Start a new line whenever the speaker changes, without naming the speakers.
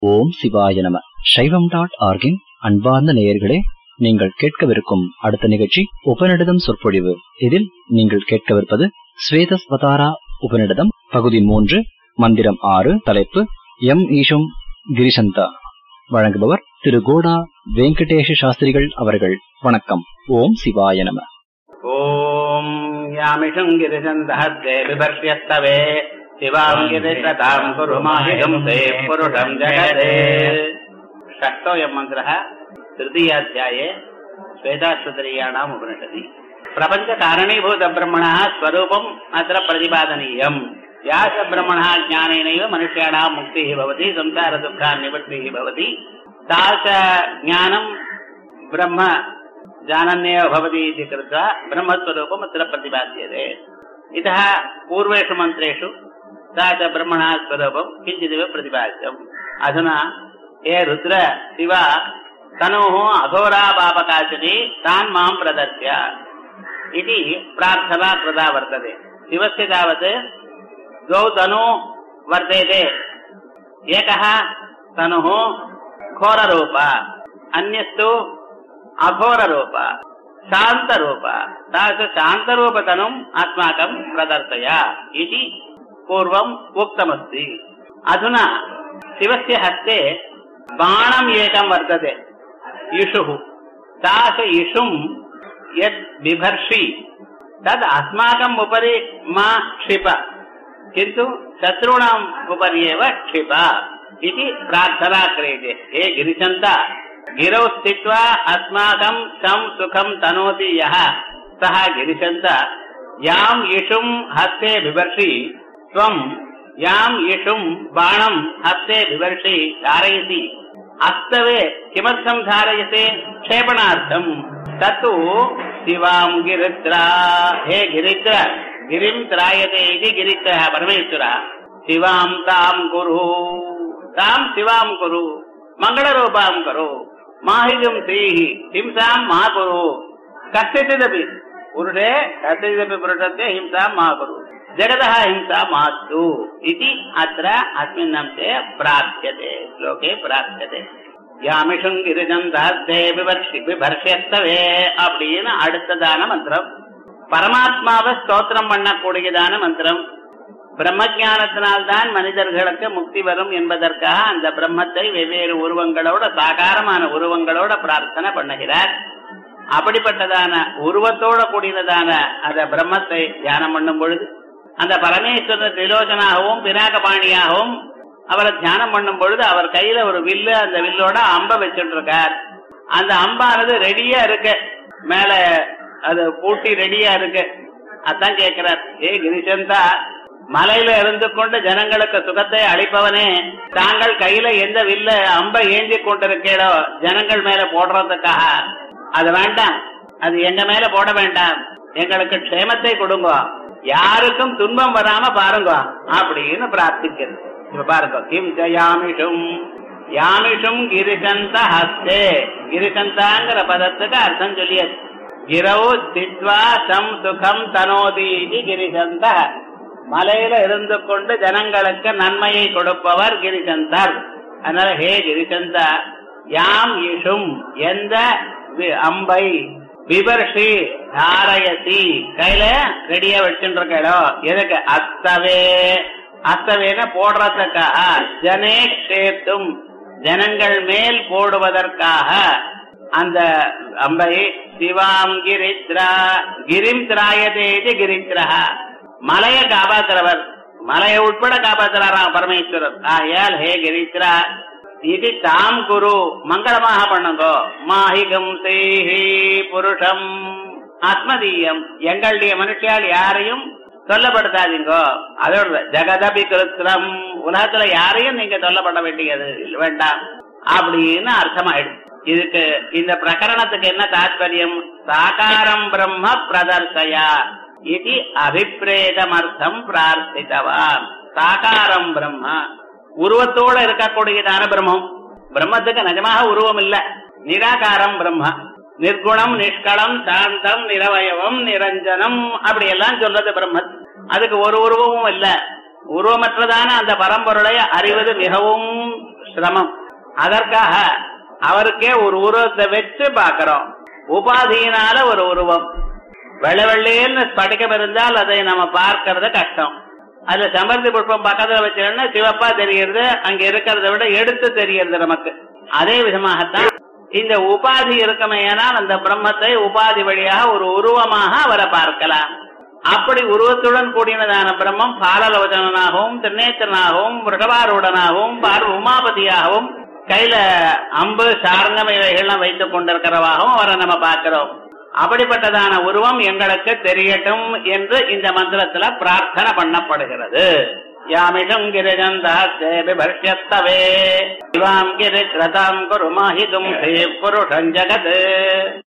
ஓம் சிவாய நம சைவம் டாட் ஆர்கின் அன்பார்ந்த நேயர்களே நீங்கள் கேட்கவிருக்கும் அடுத்த நிகழ்ச்சி உபநிடதம் சொற்பொழிவு இதில் நீங்கள் கேட்கவிருப்பது ஸ்வேதஸ்வதாரா உபநிடதம் பகுதி மூன்று மந்திரம் ஆறு தலைப்பு எம் ஈஷும் கிரிசந்தா வழங்குபவர் திரு கோடா வெங்கடேஷ சாஸ்திரிகள் அவர்கள் வணக்கம் ஓம் சிவாய நம
ॐ यामिषम् गिरिजन्तहस्ते बिभर्ष्यस्तवे शिवाम् गिरिशताम् कुरु माहिगम् ते पुरुषम् जगते षष्टोऽयम् मन्त्रः तृतीयाध्याये श्वेताश्वतरीयाणाम् उपनिषदि प्रपञ्चकारणीभूतब्रह्मणः स्वरूपम् अत्र प्रतिपादनीयम् या च ब्रह्मणः ज्ञानेनैव मनुष्याणाम् मुक्तिः भवति संसारदुःखान्निवृत्तिः भवति सा च ज्ञानम् ब्रह्म जानन्येव भवति इति कृत्वा ब्रह्मस्वरूपम् अत्र प्रतिपाद्यते इतः पूर्वेषु मन्त्रेषु सा च ब्रह्मणः स्वरूपम् किञ्चिदिव प्रतिपाद्यम् अधुना हे रुद्र शिव तनोः अघोरापापकाशिनी तान् माम् प्रदर्श्य इति प्रार्थना कृता वर्तते शिवस्य तावत् द्वौ तनु वर्तेते एकः तनुः घोररूप अन्यस्तु अघोररूप शान्तरूप तादृश शान्तरूपतनुम् अस्माकम् प्रदर्शय इति पूर्वम् उक्तमस्ति अधुना शिवस्य हस्ते बाणम् एकम् वर्तते इषुः तादृश इषुम् यद् बिभर्षि तद् अस्माकम् उपरि मा क्षिप किन्तु शत्रूणाम् उपरि एव क्षिप इति प्रार्थना क्रियते हे गिरिचन्त गिरौ स्थित्वा अस्माकं सं सुखं तनोति यः सः गिरिशन्त याम् इषुम् हस्ते बिभर्षि त्वम् याम् इषुम् बाणम् हस्ते बिभर्षि धारयसि अस्तवे किमर्थम् धारयसे क्षेपणार्थम् तत्तु शिवाम् गिरित्रा हे गिरित्र गिरिम् त्रायते इति गिरित्रः परमेश्वरः शिवाम् ताम् कुरु ताम् शिवाम् कुरु मङ्गलरूपाम् करो माहिगम् श्रीः हिंसाम् मा कुरु कस्यचिदपि पुरुषे कस्यचिदपि पुरुषस्य हिंसाम् मा कुरु जगतः हिंसा मास्तु इति अत्र अस्मिन् अंशे प्रार्थ्यते श्लोके प्रार्थ्यते யாமிஷும் கிரிஜந்தாஸ்தே விவர்ஷி விபர்ஷத்தவே அப்படின்னு அடுத்ததான மந்திரம் பரமாத்மாவை ஸ்தோத்திரம் பண்ணக்கூடியதான மந்திரம் பிரம்ம ஜானத்தினால்தான் மனிதர்களுக்கு முக்தி வரும் என்பதற்காக அந்த பிரம்மத்தை வெவ்வேறு உருவங்களோட சாகாரமான உருவங்களோட பிரார்த்தனை பண்ணுகிறார் அப்படிப்பட்டதான உருவத்தோட கூடியதான அந்த பிரம்மத்தை தியானம் பண்ணும் பொழுது அந்த பரமேஸ்வரர் திலோச்சனாகவும் பினாகபாணியாகவும் அவரை தியானம் பண்ணும் பொழுது அவர் கையில ஒரு வில்லு அந்த வில்லோட அம்ப வச்சுட்டு இருக்கார் அந்த அம்பானது ரெடியா இருக்கு மேல அது பூட்டி ரெடியா இருக்கு அதான் கேட்கிறார் ஏ கிரிசந்தா மலையில இருந்து கொண்டு ஜனங்களுக்கு சுகத்தை அளிப்பவனே தாங்கள் கையில எந்த வில்ல அம்ப ஏந்தி கொண்டிருக்கீடோ ஜனங்கள் மேல போடுறதுக்காக அது வேண்டாம் அது எங்க மேல போட வேண்டாம் எங்களுக்கு க்ஷேமத்தை கொடுங்க யாருக்கும் துன்பம் வராம பாருங்க அப்படின்னு பிரார்த்திக்கிறது இப்ப பாருங்க கிம் யாமிஷும் யாமிஷும் கிரிசந்த ஹஸ்தே கிரிசந்தாங்கிற பதத்துக்கு அர்த்தம் சொல்லியது கிரௌ தித்வா சம் சுகம் தனோதி கிரிசந்த மலையில இருந்து கொண்டு ஜனங்களுக்கு நன்மையை கொடுப்பவர் கிரிசந்தர் அதனால ஹே கிரிசந்தா யாம் இஷும் எந்த அம்பை விபர்ஷி தாரயசி கையில ரெடியா வச்சுருக்கோ எதுக்கு அத்தவே அத்தவேன போடுறதுக்காக ஜனே க்ஷேத்தும் ஜனங்கள் மேல் போடுவதற்காக அந்த அம்பை சிவாம் கிரித்ரா கிரிம் திராயதேதி கிரித்ரா மலையை காப்பாத்துறவர் மலையை உட்பட காப்பாத்துறாராம் பரமேஸ்வரர் ஆகையால் ஹே கிரித்ரா இது தாம் குரு மங்களமாக பண்ணுங்கோ மாஹிகம் சேஹி புருஷம் ஆத்மதீயம் எங்களுடைய மனுஷியால் யாரையும் சொல்லப்படுத்தாதீங்கோ அதோட ஜெகதபி கிருத்திரம் உலகத்துல யாரையும் நீங்க சொல்லப்பட வேண்டியது வேண்டாம் அப்படின்னு அர்த்தமாயிடும் இதுக்கு இந்த பிரகரணத்துக்கு என்ன தாத்பரியம் சாகாரம் பிரம்ம பிரதர்சயா இது அபிப்பிரேதமர்த்தம் பிரார்த்தித்தவான் சாகாரம் பிரம்ம உருவத்தோட இருக்கக்கூடியதான பிரம்மம் பிரம்மத்துக்கு நிஜமாக உருவம் இல்ல நிராகாரம் பிரம்ம நிர்குணம் நிஷ்களம் சாந்தம் நிரவயவம் நிரஞ்சனம் அப்படி எல்லாம் சொல்றது பிரம்ம அதுக்கு ஒரு உருவமும் இல்ல உருவமற்றதான அந்த பரம்பொருளை அறிவது மிகவும் சிரமம் அதற்காக அவருக்கே ஒரு உருவத்தை வச்சு பார்க்கிறோம் உபாதியினால ஒரு உருவம் வெள்ளை வெள்ளையன்னு ஸ்படிகம் இருந்தால் அதை நம்ம பார்க்கறது கஷ்டம் அதுல சம்பந்தி புஷ்பம் பக்கத்துல வச்சோம்னா சிவப்பா தெரிகிறது அங்க இருக்கிறத விட எடுத்து தெரிகிறது நமக்கு அதே விதமாகத்தான் இந்த உபாதி இருக்குமேயானால் அந்த பிரம்மத்தை உபாதி வழியாக ஒரு உருவமாக அவரை பார்க்கலாம் அப்படி உருவத்துடன் கூடினதான பிரம்மம் பாலலோச்சனாகவும் திருநேத்திரனாகவும் ரிடவாரூடனாகவும் பார் உமாபதியாகவும் கையில அம்பு சார்ந்தம் இவைகள்லாம் வைத்துக் கொண்டிருக்கிறவாகவும் அவரை நம்ம பார்க்கிறோம் அப்படிப்பட்டதான உருவம் எங்களுக்கு தெரியட்டும் என்று இந்த மந்திரத்துல பிரார்த்தனை பண்ணப்படுகிறது யாமிஷம் கிரிஜந்தாஸ்தே பிபர்ஷ்யத்தவே இவாம் கிரி கிரதாம் குரு மாஹிதும் புருஷம் ஜகத்